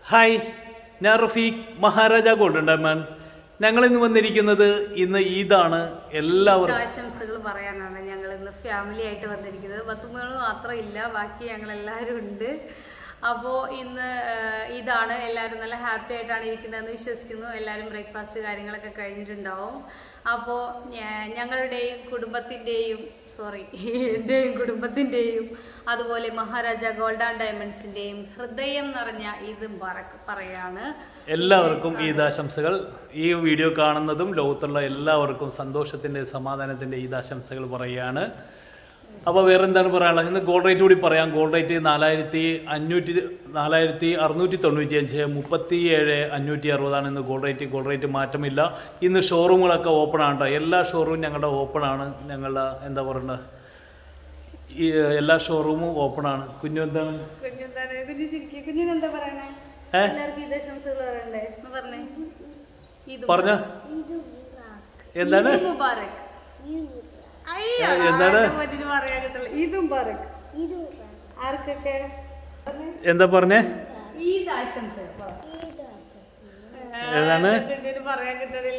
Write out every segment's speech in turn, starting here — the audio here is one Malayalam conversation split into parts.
ഹായ് ഞാൻ റഫീഖ് മഹാരാജ ഗോൾഡൻ ഡയമണ്ട് ഞങ്ങൾ ഇന്ന് വന്നിരിക്കുന്നത് ഇന്ന് ഈദാണ് എല്ലാവർക്കും ആശംസകൾ പറയാനാണ് ഞങ്ങൾ ഇന്ന് ഫാമിലി ആയിട്ട് വന്നിരിക്കുന്നത് പത്തുമകൾ മാത്രം ഇല്ല ബാക്കി ഞങ്ങൾ എല്ലാവരും ഉണ്ട് അപ്പോൾ ഇന്ന് ആഹ്, ഇതാണ് എല്ലാവരും നല്ല ഹാപ്പി ആയിട്ടാണ് ഇരിക്കുന്നതെന്ന് വിശ്വസിക്കുന്നു എല്ലാവരും ബ്രേക്ക്ഫാസ്റ്റ് കാര്യങ്ങളൊക്കെ കഴിഞ്ഞിട്ടുണ്ടാവും അപ്പോൾ ഞങ്ങളുടെയും കുടുംബത്തിൻ്റെയും സോറി എൻ്റെയും കുടുംബത്തിൻ്റെയും അതുപോലെ മഹാരാജ ഗോൾഡ് ആൻഡ് ഡയമണ്ട്സിൻ്റെയും ഹൃദയം നിറഞ്ഞ ഇത് പറ- പറയാണ് എല്ലാവർക്കും ഈദാശംസകൾ ഈ വീഡിയോ കാണുന്നതും ലോകത്തുള്ള എല്ലാവർക്കും സന്തോഷത്തിന്റെ സമാധാനത്തിന്റെ ഈദാശംസകൾ പറയുകയാണ് അപ്പോൾ വേറെ എന്താണ് പറയാനുള്ളത് ഇന്ന് ഗോൾഡ് റേറ്റ് കൂടി പറയാം ഗോൾഡ് റേറ്റ് നാലായിരത്തി അഞ്ഞൂറ്റി നാലായിരത്തി അറുന്നൂറ്റി തൊണ്ണൂറ്റി അഞ്ച് മുപ്പത്തി ഏഴ് അഞ്ഞൂറ്റി അറുപതാണ് ഇന്ന് ഗോൾഡ് റേറ്റ് ഗോൾഡ് റേറ്റ് മാറ്റമില്ല ഇന്ന് ഷോറൂമുകളൊക്കെ ഓപ്പൺ ആണ് ട്ടോ. എല്ലാ ഷോറൂമും ഞങ്ങളുടെ ഓപ്പൺ ആണ് ഞങ്ങളുടെ എന്താ പറയുന്നത് ഈ എല്ലാ ഷോറൂമും ഓപ്പൺ ആണ് കുഞ്ഞു എന്താണ് കുഞ്ഞെന്താണ് കുഞ്ഞു ചിരിക്കുക കുഞ്ഞിന് എന്താ പറയണേ ഏ? എല്ലാവർക്കും ഈദാശംസകൾ പറയണ്ടേ എന്ന് പറഞ്ഞേ ഈദ് പറഞ്ഞ എന്താണ് ഈദ് മുബാറക് ഏ, എന്താണ്? കുഞ്ഞിന് പറയാൻ കിട്ടുള്ളൂ ഈദ് മുബാറക് ആർക്കൊക്കെ എന്താ പറഞ്ഞേ ഈദ് ആശംസകൾ പറ. ഏതാണ് കുഞ്ഞിന് പറയാൻ കിട്ടണില്ല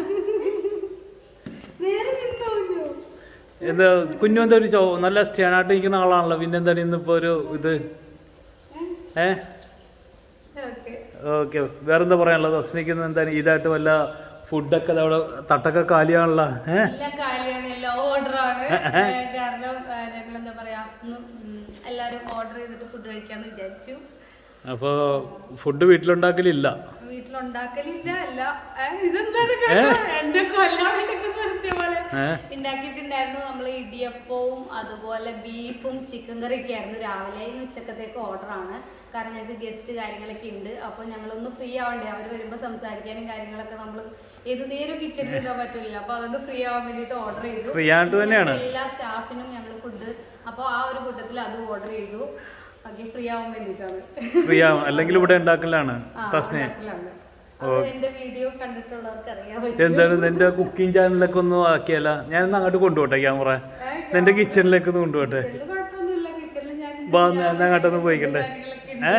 നേരെ നിന്നോ കുഞ്ഞു? എന്താ കുഞ്ഞു എന്താ ഒരു ചോ നല്ല സ്റ്റാൻഡായിട്ട് നിൽക്കുന്ന ആളാണല്ലോ പിന്നെ എന്താണ് ഇന്നിപ്പോ ഒരു ഇത് ഏ ഓക്കേ. ഓക്കെ വേറെന്താ പറയാനുള്ളത് അസ്മിക്കുന്ന എന്താണ് ഇതായിട്ട് വല്ല ഫുഡൊക്കെ ദാ അവിടെ തട്ടൊക്കെ കാലിയാണല്ലോ ഏ എല്ലാം കാര്യമാണ് എല്ലാം ഓർഡർ ആണ് കാരണം ഞങ്ങൾ എന്താ പറയാ ഒന്ന് ഉം, എല്ലാരും ഓർഡർ ചെയ്തിട്ട് ഫുഡ് കഴിക്കാന്ന് വിചാരിച്ചു അപ്പൊ ഫുഡ് വീട്ടിലുണ്ടാക്കലില്ല വീട്ടിലുണ്ടാക്കലില്ല അല്ല ഏ, ഇതെന്താണ് കേട്ടോ? എന്റെ കൊല്ലാൻ വേണ്ടിയൊക്കെ നിർത്തിയ പോലെ ഏ ഉണ്ടാക്കിയിട്ടുണ്ടായിരുന്നു നമ്മൾ ഇടിയപ്പവും അതുപോലെ ബീഫും ചിക്കൻ കറിയൊക്കെ ആയിരുന്നു രാവിലെ ഇന്ന് ഉച്ചക്കത്തേക്ക് ഓർഡർ ആണ് കാരണം ഞങ്ങൾക്ക് ഗസ്റ്റ് കാര്യങ്ങളൊക്കെ ഉണ്ട് അപ്പോൾ ഞങ്ങളൊന്ന് ഫ്രീ ആവണ്ടേ അവർ വരുമ്പോൾ സംസാരിക്കാനും കാര്യങ്ങളൊക്കെ നമ്മൾ ഏത് നേരം കിച്ചണിൽ ഇരുന്നാൻ പറ്റില്ല അപ്പോൾ അതുകൊണ്ട് ഫ്രീ ആവാൻ വേണ്ടിയിട്ട് ഓർഡർ ചെയ്തു ഫ്രീ ആയിട്ട് തന്നെയാണ് ഞങ്ങൾ എല്ലാ സ്റ്റാഫിനും ഞങ്ങൾ ഫുഡ് അപ്പോൾ ആ ഒരു കൂട്ടത്തിൽ അത് ഓർഡർ ചെയ്തു ബാക്കി ഫ്രീ ആവാൻ വേണ്ടിയിട്ടാണ് ഫ്രീ ആവും അല്ലെങ്കിൽ ഇവിടെ ഉണ്ടാക്കലാണ് ആ, തസ്നെ ഉണ്ടാക്കലാണ്. അത് എന്റെ വീഡിയോ കണ്ടിട്ടുള്ളവർക്ക് അറിയാൻ പറ്റും എന്താണ് നിന്റെ കുക്കിംഗ് ചാനലിലൊക്കെ ഒന്ന് ആക്കിയല്ല ഞാനൊന്ന് അങ്ങോട്ട് കൊണ്ടുപോട്ടെ ക്യാമറ നിന്റെ കിച്ചണിലേക്ക് ഒന്ന് കൊണ്ടുപോട്ടെ കിച്ചണില് കുഴപ്പമൊന്നുമില്ല കിച്ചണിൽ ഞാൻ ബാ ഞാൻ അങ്ങോട്ടൊന്ന് പോയിക്കണ്ടേ ഏ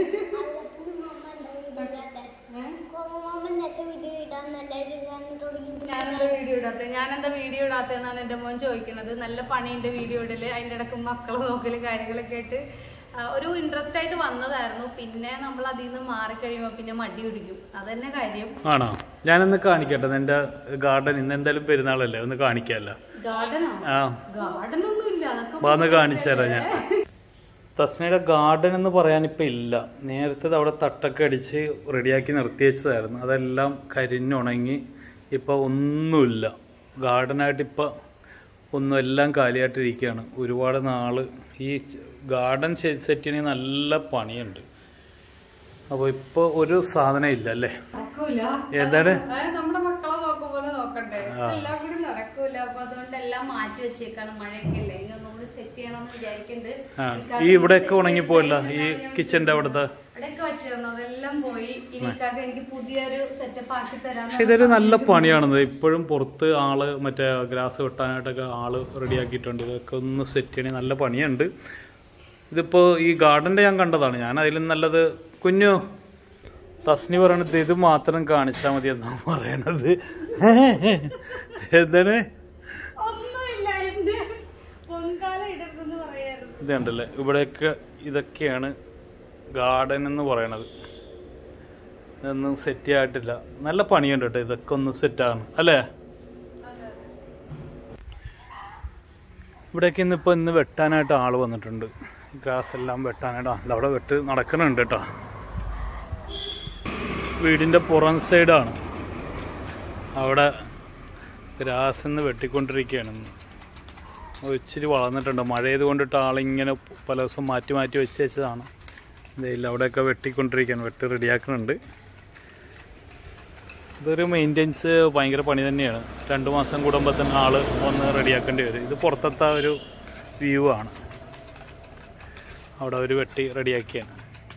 ഞാനെന്താ വീഡിയോ ഇടാത്ത ഞാനെന്താ വീഡിയോ ഇടാത്തതെന്നാണ് എന്റെ മോൻ ചോദിക്കുന്നത് നല്ല പണിയുണ്ട് വീഡിയോ ഇടല് അതിന്റെ ഇടക്ക് മക്കളെ നോക്കല് കാര്യങ്ങളൊക്കെ ആയിട്ട് ആ, ഒരു ഇൻട്രസ്റ്റ് ആയിട്ട് വന്നതായിരുന്നു പിന്നെ നമ്മൾ അതിൽ നിന്ന് മാറിക്കഴിയുമ്പോൾ പിന്നെ മടി പിടിക്കും അതന്നെ കാര്യം ആണോ ഞാനൊന്ന് കാണിക്കട്ടെ നിന്റെ ഗാർഡൻ ഇന്ന് എന്തായാലും പെരുന്നാളല്ലേ ഒന്ന് കാണിക്കാല്ല ഗാർഡനോ ആ ഗാർഡൻ ഒന്നും ഇല്ല അതൊക്കെ വന്ന് കാണിച്ചു തരാം ഞാൻ തസ്നയുടെ ഗാർഡൻ എന്ന് പറയാൻ ഇപ്പൊ ഇല്ല നേരത്തെ അവിടെ തട്ടൊക്കെ അടിച്ച് റെഡിയാക്കി നിർത്തി വെച്ചതായിരുന്നു അതെല്ലാം കരിഞ്ഞുണങ്ങി ഇപ്പൊ ഒന്നുമില്ല ഗാർഡനായിട്ട് ഇപ്പൊ ഒന്നും എല്ലാം കാലിയായിട്ടിരിക്കുകയാണ് ഒരുപാട് നാള് ഈ ഗാർഡൻ സെറ്റ് ചെയ്യണമെങ്കിൽ നല്ല പണിയുണ്ട് അപ്പോൾ ഇപ്പോൾ ഒരു സാധനം ഇല്ല അല്ലേ നടക്കൂല എന്താണ് അതായത് നമ്മുടെ മക്കളെ നോക്കുമ്പോൾ നോക്കണ്ടേ എല്ലാം കൂടി നടക്കൂല അപ്പൊ അതുകൊണ്ട് എല്ലാം മാറ്റി വെച്ചേക്കാണ് മഴയൊക്കെ അല്ലേ ഇനി ഒന്നുകൂടി സെറ്റ് ചെയ്യണമെന്ന് വിചാരിക്കുന്നുണ്ട് ആ ഈ ഇവിടെയൊക്കെ ഉണങ്ങിപ്പോയില്ല ഈ കിച്ചന്റെ അവിടുത്തെ ഇവിടെയൊക്കെ വെച്ചിരുന്നു അതെല്ലാം പോയി ഇനി ഇക്കാക്ക എനിക്ക് പുതിയൊരു സെറ്റപ്പ് ആക്കി തരാൻ പക്ഷെ ഇതൊരു നല്ല പണിയാണത് ഇപ്പോഴും പുറത്ത് ആള് മറ്റേ ഗ്രാസ് വെട്ടാനായിട്ടൊക്കെ ആള് റെഡിയാക്കിയിട്ടുണ്ട് ഇതൊക്കെ ഒന്ന് സെറ്റ് ചെയ്യണേ നല്ല പണിയുണ്ട് ഇതിപ്പോ ഈ ഗാർഡന്റെ ഞാൻ കണ്ടതാണ് ഞാൻ അതിലും നല്ലത് കുഞ്ഞു തസ്നി പറയണത് ഇത് മാത്രം കാണിച്ചാൽ മതി എന്നാ പറയണത് എന്താണ് ഒന്നുമില്ല എന്റെ പൊങ്കാല ഇടരുതെന്ന് പറയായിരുന്നു ഇത് കണ്ടല്ലേ ഇവിടെയൊക്കെ ഇതൊക്കെയാണ് ഗാർഡൻ എന്ന് പറയണത് ഇതൊന്നും സെറ്റ് ആയിട്ടില്ല നല്ല പണിയുണ്ട് കേട്ടോ ഇതൊക്കെ ഒന്ന് സെറ്റാണ് അല്ലേ ഇവിടേക്ക് ഇന്നിപ്പോൾ ഇന്ന് വെട്ടാനായിട്ട് ആൾ വന്നിട്ടുണ്ട് ഗ്രാസ് എല്ലാം വെട്ടാനായിട്ട് അല്ല അവിടെ വെട്ട് നടക്കുന്നുണ്ട് കേട്ടോ വീടിൻ്റെ പുറം സൈഡാണ് അവിടെ ഗ്രാസ് നിന്ന് വെട്ടിക്കൊണ്ടിരിക്കുകയാണ് ഇന്ന്. അത് ഇച്ചിരി വളർന്നിട്ടുണ്ട് മഴ ചെയ്ത് കൊണ്ടിട്ട് ആളിങ്ങനെ പല ദിവസം മാറ്റി മാറ്റി വെച്ച് വെച്ചതാണ് ഇല്ല അവിടെയൊക്കെ വെട്ടിക്കൊണ്ടിരിക്കുകയാണ് വെട്ടി റെഡിയാക്കുന്നുണ്ട് ഇതൊരു മെയിൻ്റെനൻസ് ഭയങ്കര പണി തന്നെയാണ് രണ്ട് മാസം കൂടുമ്പോൾ തന്നെ ആള് വന്ന് റെഡിയാക്കേണ്ടി വരും ഇത് പുറത്തത്തെ ഒരു വ്യൂ ആണ് അവിടെ അവർ വെട്ടി റെഡിയാക്കിയാണ്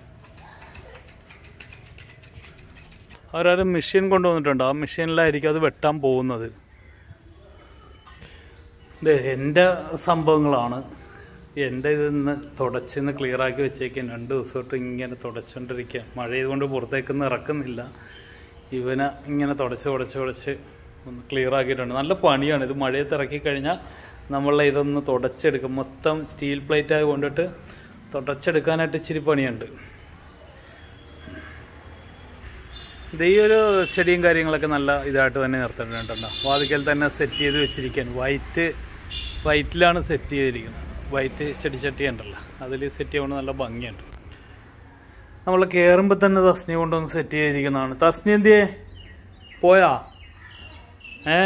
അവരൊരു മെഷീൻ കൊണ്ടുവന്നിട്ടുണ്ട് ആ മെഷീനിലായിരിക്കും അത് വെട്ടാൻ പോകുന്നത് ഇത് എൻ്റെ സംഭവങ്ങളാണ് എൻ്റെ ഇതൊന്ന് തുടച്ചൊന്ന് ക്ലിയർ ആക്കി വെച്ചേക്കാൻ രണ്ട് ദിവസമായിട്ട് ഇങ്ങനെ തുടച്ചുകൊണ്ടിരിക്കുക മഴ ചെയ്തുകൊണ്ട് പുറത്തേക്കൊന്നും ഇറക്കുന്നില്ല ഇവനെ ഇങ്ങനെ തുടച്ച് തുടച്ച് തുടച്ച് ഒന്ന് ക്ലിയർ ആക്കിയിട്ടുണ്ട് നല്ല പണിയാണ് ഇത് മഴയത്ത് ഇറക്കി കഴിഞ്ഞാൽ നമ്മളെ ഇതൊന്ന് തുടച്ചെടുക്കും മൊത്തം സ്റ്റീൽ പ്ലേറ്റ് ആയി കൊണ്ടിട്ട് തുടച്ചെടുക്കാനായിട്ട് ഇച്ചിരി പണിയുണ്ട് ഇത് ഈ ഒരു ചെടിയും കാര്യങ്ങളൊക്കെ നല്ല ഇതായിട്ട് തന്നെ നിർത്തിയിട്ടുണ്ടോ വാതിക്കൽ തന്നെ സെറ്റ് ചെയ്ത് വെച്ചിരിക്കാൻ വൈറ്റ് വൈറ്റിലാണ് സെറ്റ് ചെയ്തിരിക്കുന്നത് വൈറ്റ് ചെടിച്ചട്ടി ഉണ്ടല്ലോ അതിൽ സെറ്റ് ചെയ്യുമ്പോൾ നല്ല ഭംഗിയുണ്ട് നമ്മൾ കയറുമ്പോൾ തന്നെ തസ്നി കൊണ്ടൊന്ന് സെറ്റ് ചെയ്തിരിക്കുന്നതാണ് തസ്നി എന്തിയേ പോയാ ഏ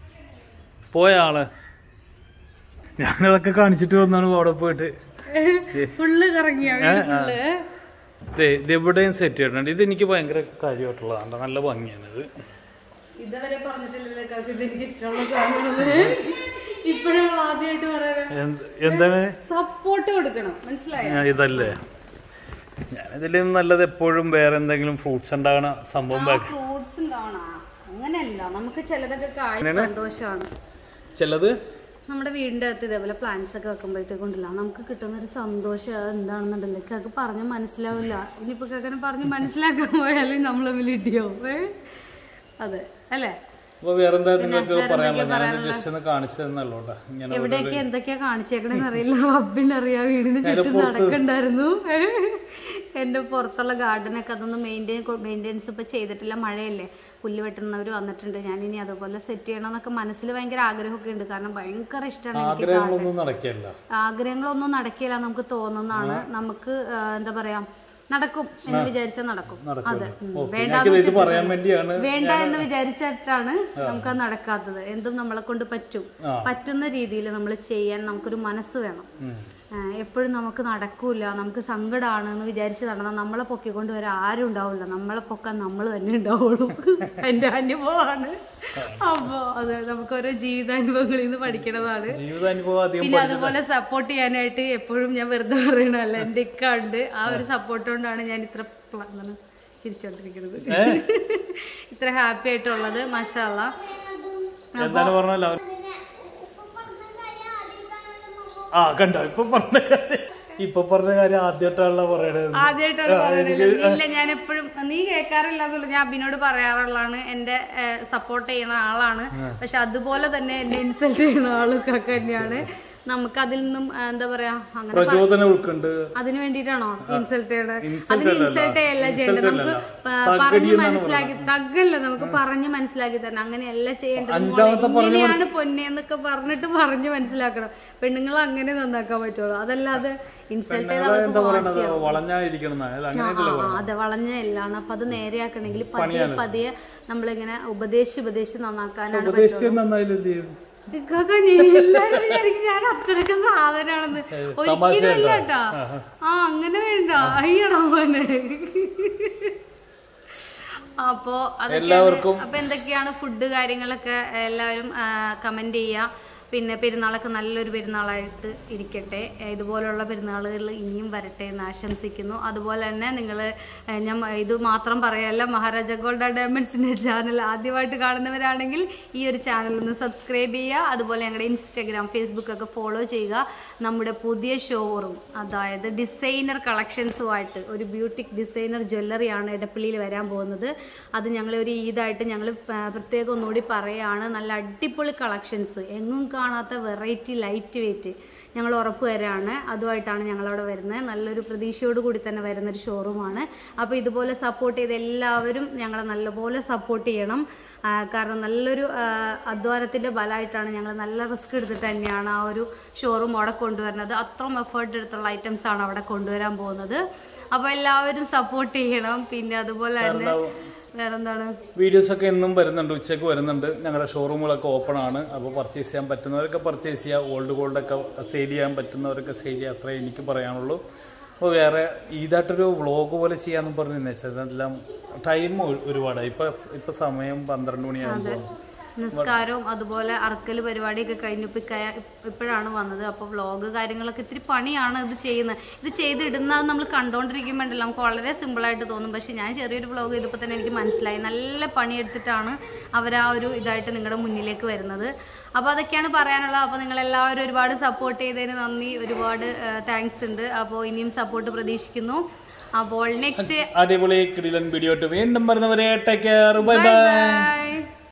പോയ ആള് ഞാനതൊക്കെ കാണിച്ചിട്ട് വന്നാണ് അവിടെ പോയിട്ട് ഫുള്ള് കറങ്ങിയ ഏ, ആ. ദേ, ഇത് എവിടെയും സെറ്റ് ചെയ്തിട്ടുണ്ട് ഇത് എനിക്ക് ഭയങ്കര കാര്യമായിട്ടുള്ളതാണ് നല്ല ഭംഗിയാണ് ഇത് ഇതുവരെ പറഞ്ഞിട്ടില്ലല്ലോ കാക്ക് ഇത് എനിക്ക് ഇഷ്ടമുള്ള സാധനമാണ് ഇപ്പോഴാണ് ആദ്യമായിട്ട് പറയാൻ എന്ത്- എന്താണ് സപ്പോർട്ട് കൊടുക്കണം മനസ്സിലായോ ആ, ഇതല്ലേ ഞാനിതിലും നല്ലത് എപ്പോഴും വേറെ എന്തെങ്കിലും ഫ്രൂട്ട്സ് ഉണ്ടാകണ സംഭവം ബാക്കി ഫ്രൂട്ട്സ് ഉണ്ടാവണ അങ്ങനെയല്ല നമുക്ക് ചിലതൊക്കെ കാഴ്ച സന്തോഷമാണ് ചിലത് നമ്മുടെ വീടിന്റെ അകത്ത് ഇതേപോലെ പ്ലാന്റ്സ് ഒക്കെ വെക്കുമ്പോഴത്തേക്കുണ്ടല്ലോ നമുക്ക് കിട്ടുന്ന ഒരു സന്തോഷം അത് എന്താണെന്നുണ്ടല്ലോ കാക്ക് പറഞ്ഞ് മനസ്സിലാവില്ല ഇനിയിപ്പോ കാക്കനെ പറഞ്ഞ് മനസ്സിലാക്കാൻ പോയാലും നമ്മൾ തമ്മിൽ ഇടിയാവും ഏ? അതെ അല്ലേ അപ്പൊ വേറെന്താ നിങ്ങൾക്ക് പറയാനുള്ളത് ഞാൻ ജസ്റ്റ് ഒന്ന് കാണിച്ചു തന്നല്ലോട്ടാ ഇങ്ങനെ എവിടെയൊക്കെ എന്തൊക്കെയാ കാണിച്ചേക്കണെന്ന് അറിയില്ല റബ്ബിനറിയാം വീടിന് ചുറ്റും നടക്കണ്ടായിരുന്നു എന്റെ പുറത്തുള്ള ഗാർഡനൊക്കെ അതൊന്നും മെയിൻറ്റെയിൻ മെയിൻ്റെനൻസ് ഇപ്പൊ ചെയ്തിട്ടില്ല മഴയല്ലേ പുല്ല് വെട്ടുന്നവർ വന്നിട്ടുണ്ട് ഞാൻ ഇനി അതുപോലെ സെറ്റ് ചെയ്യണം എന്നൊക്കെ മനസ്സിൽ ഭയങ്കര ആഗ്രഹമൊക്കെ ഉണ്ട് കാരണം ഭയങ്കര ഇഷ്ടമാണ് എനിക്ക് ആഗ്രഹങ്ങളൊന്നും നടക്കില്ല ആഗ്രഹങ്ങളൊന്നും നടക്കില്ല നമുക്ക് തോന്നുന്നതാണ് നമുക്ക് ആ, എന്താ പറയാ നടക്കും എന്ന് വിചാരിച്ചാൽ നടക്കും അതെ ഉം. വേണ്ടാന്ന് ഇത് വെച്ചിട്ട് പറയാൻ വേണ്ടിയാണ് വേണ്ട എന്ന് വിചാരിച്ചിട്ടാണ് നമുക്കത് നടക്കാത്തത് എന്തും നമ്മളെ കൊണ്ട് പറ്റും ആ. പറ്റുന്ന രീതിയിൽ നമ്മൾ ചെയ്യാൻ നമുക്കൊരു മനസ്സ് വേണം ഉം. എപ്പോഴും നമുക്ക് നടക്കൂല നമുക്ക് സങ്കടമാണ് എന്ന് വിചാരിച്ച് നടന്നാൽ നമ്മളെ പൊക്കിക്കൊണ്ട് വരാൻ ആരും ഉണ്ടാവില്ല നമ്മളെ പൊക്കാൻ നമ്മൾ തന്നെ ഉണ്ടാവുള്ളൂ എൻ്റെ അനുഭവമാണ് അപ്പോൾ അതെ നമുക്ക് ഓരോ ജീവിതാനുഭവങ്ങളിൽ നിന്ന് പഠിക്കണതാണ് ജീവിതാനുഭവം അധികം പിന്നെ അതുപോലെ സപ്പോർട്ട് ചെയ്യാനായിട്ട് എപ്പോഴും ഞാൻ വെറുതെ പറയണല്ല എൻ്റെ ഇക്ക ഉണ്ട് ആ ഒരു സപ്പോർട്ട് കൊണ്ടാണ് ഞാൻ ഇത്ര പ്ല- എന്താണ് ചിരിച്ചോണ്ടിരിക്കുന്നത് ഇത്ര ഹാപ്പി ആയിട്ടുള്ളത് മഷാല്ല എന്താണ് പറഞ്ഞല്ലോ ആ കണ്ടോ ഇപ്പൊ പറഞ്ഞ കാര്യം ഇപ്പൊ പറഞ്ഞ കാര്യം ആദ്യമായിട്ടാണല്ലോ പറയണത് ആദ്യമായിട്ടാണ് പറയുന്നത് ഇല്ല ഞാൻ എപ്പോഴും നീ കേൾക്കാറില്ല എന്നുള്ളൂ ഞാൻ അബിനോട് പറയാറുള്ളതാണ് എന്റെ സപ്പോർട്ട് ചെയ്യുന്ന ആളാണ് പക്ഷെ അതുപോലെ തന്നെ എന്നെ ഇൻസൾട്ട് ചെയ്യുന്ന ആളും ഒക്കെ തന്നെയാണ് നമുക്ക് അതിൽ നിന്നും ആ, എന്താ പറയാ അങ്ങനെ പ്രചോദനം ഉൾക്കുണ്ട് അതിന് വേണ്ടിയിട്ടാണോ ഇൻസൾട്ട് ചെയ്യണത് Insult അതിന് അല്ലല്ല. ഇൻസൾട്ട് ചെയ്യല്ല ചെയ്യേണ്ടത് നമുക്ക് പ- പറഞ്ഞ് മനസ്സിലാക്കി തగ్గല്ല നമുക്ക് പറഞ്ഞ് മനസ്സിലാക്കി തരണം അങ്ങനെയല്ല ചെയ്യേണ്ടത് മോളെ. ഇങ്ങനെയാണ് പൊന്നെ എന്നൊക്കെ പറഞ്ഞിട്ട് പറഞ്ഞ് മനസ്സിലാക്കണം പെണ്ണുങ്ങൾ അങ്ങനെ നന്നാക്കാൻ പറ്റുള്ളൂ അതല്ലാതെ ഇൻസൾട്ട് ചെയ്ത് അവർക്ക് എന്താ പറയണത് വളഞ്ഞായിരിക്കണം എന്നാണ്. അല്ല, അങ്ങനെ ആ, ആ, അതെ വളഞ്ഞ എല്ലാണ് അപ്പൊ അത് നേരെയാക്കണമെങ്കിൽ പതിയെ പതിയെ നമ്മളിങ്ങനെ ഉപദേശിച്ച് ഉപദേശിച്ച് നന്നാക്കാനാണ് ഉപദേശിച്ച് നന്നായാലും എന്ത് ചെയ്യും ഇക്കൊക്കെ നീ എല്ലാരും വിചാരിക്കും ഞാൻ അത്രയൊക്കെ സാധനമാണെന്ന് ഒരിക്കലും അല്ല കേട്ടാ ആ അങ്ങനെ വേണ്ട അയ്യടാ മോനെ അപ്പോ അതൊക്കെയാണ് അപ്പൊ എന്തൊക്കെയാണ് ഫുഡ് കാര്യങ്ങളൊക്കെ എല്ലാവരും കമന്റ് ചെയ്യുക പിന്നെ പെരുന്നാളൊക്കെ നല്ലൊരു പെരുന്നാളായിട്ട് ഇരിക്കട്ടെ ഏ, ഇതുപോലുള്ള പെരുന്നാളുകൾ ഇനിയും വരട്ടെ എന്ന് ആശംസിക്കുന്നു അതുപോലെ തന്നെ നിങ്ങൾ ഞാൻ മ- ഇത് മാത്രം പറയല്ല മഹാരാജ ഗോൾഡ് ഡയമണ്ട്സിൻ്റെ ചാനൽ ആദ്യമായിട്ട് കാണുന്നവരാണെങ്കിൽ ഈ ഒരു ചാനൽ ഒന്ന് സബ്സ്ക്രൈബ് ചെയ്യുക അതുപോലെ ഞങ്ങളുടെ ഇൻസ്റ്റാഗ്രാം ഫേസ്ബുക്ക് ഒക്കെ ഫോളോ ചെയ്യുക നമ്മുടെ പുതിയ ഷോറൂം അതായത് ഡിസൈനർ കളക്ഷൻസുമായിട്ട് ഒരു ബ്യൂട്ടിക് ഡിസൈനർ ജ്വല്ലറിയാണ് എടപ്പള്ളിയിൽ വരാൻ പോകുന്നത് അത് ഞങ്ങൾ ഒരു ഈദായിട്ട് ഞങ്ങൾ പ്രത്യേകം ഒന്നുകൂടി പറയുകയാണ് നല്ല അടിപൊളി കളക്ഷൻസ് എങ്ങും കാണാത്ത വെറൈറ്റി ലൈറ്റ് വെയിറ്റ് ഞങ്ങൾ ഉറപ്പ് തരാണ് അതുമായിട്ടാണ് ഞങ്ങളവിടെ വരുന്നത് നല്ലൊരു പ്രതീക്ഷയോട് കൂടി തന്നെ വരുന്നൊരു ഷോറൂമാണ് അപ്പോൾ ഇതുപോലെ സപ്പോർട്ട് ചെയ്ത് എല്ലാവരും ഞങ്ങളെ നല്ലപോലെ സപ്പോർട്ട് ചെയ്യണം ആ, കാരണം നല്ലൊരു അധ്വാനത്തിൻ്റെ ബലമായിട്ടാണ് ഞങ്ങൾ നല്ല റിസ്ക് എടുത്തിട്ട് തന്നെയാണ് ആ ഒരു ഷോറൂം അവിടെ കൊണ്ടുവരുന്നത് അത്രയും എഫേർട്ട് എടുത്തുള്ള ഐറ്റംസ് ആണ് അവിടെ കൊണ്ടുവരാൻ പോകുന്നത് അപ്പോൾ എല്ലാവരും സപ്പോർട്ട് ചെയ്യണം പിന്നെ അതുപോലെ തന്നെ വേറെന്താണ് വീഡിയോസ് ഒക്കെ എന്നും വരുന്നുണ്ട് ഉച്ചയ്ക്ക് വരുന്നുണ്ട് ഞങ്ങളുടെ ഷോറൂമുകളൊക്കെ ഓപ്പൺ ആണ് അപ്പോൾ പർച്ചേസ് ചെയ്യാൻ പറ്റുന്നവരൊക്കെ പർച്ചേസ് ചെയ്യുക ഓൾഡ് ഗോൾഡൊക്കെ സെയിൽ ചെയ്യാൻ പറ്റുന്നവരൊക്കെ സെയിൽ ചെയ്യുക അത്രേ എനിക്ക് പറയാനുള്ളൂ അപ്പോൾ വേറെ ഇതായിട്ടൊരു വ്ളോഗ് പോലെ ചെയ്യാമെന്ന് പറഞ്ഞ് വെച്ചാൽ എല്ലാം ടൈം ഒരുപാടായി ഇപ്പം ഇപ്പം സമയം പന്ത്രണ്ട് മണിയാകുമ്പോൾ നിസ്കാരവും അതുപോലെ അറക്കൽ പരിപാടിയൊക്കെ കഴിഞ്ഞു ഇപ്പൊ ഇക്ക- ഇപ്പോഴാണ് വന്നത് അപ്പോൾ വ്ളോഗ് കാര്യങ്ങളൊക്കെ ഇത്തിരി പണിയാണ് ഇത് ചെയ്യുന്നത് ഇത് ചെയ്തിടുന്നത് നമ്മൾ കണ്ടുകൊണ്ടിരിക്കുമ്പോഴല്ലോ നമുക്ക് വളരെ സിമ്പിളായിട്ട് തോന്നും പക്ഷെ ഞാൻ ചെറിയൊരു വ്ളോഗ് ചെയ്തപ്പോൾ തന്നെ എനിക്ക് മനസ്സിലായി നല്ല പണിയെടുത്തിട്ടാണ് അവർ ആ ഒരു ഇതായിട്ട് നിങ്ങളുടെ മുന്നിലേക്ക് വരുന്നത് അപ്പോൾ അതൊക്കെയാണ് പറയാനുള്ളത് അപ്പോൾ നിങ്ങളെല്ലാവരും ഒരുപാട് സപ്പോർട്ട് ചെയ്തതിന് നന്ദി ഒരുപാട് താങ്ക്സ് ഉണ്ട് അപ്പോൾ ഇനിയും സപ്പോർട്ട് പ്രതീക്ഷിക്കുന്നു അപ്പോൾ നെക്സ്റ്റ് അടിപൊളി കിടിലൻ വീഡിയോ വീണ്ടും വരുന്നവരെ take care bye bye by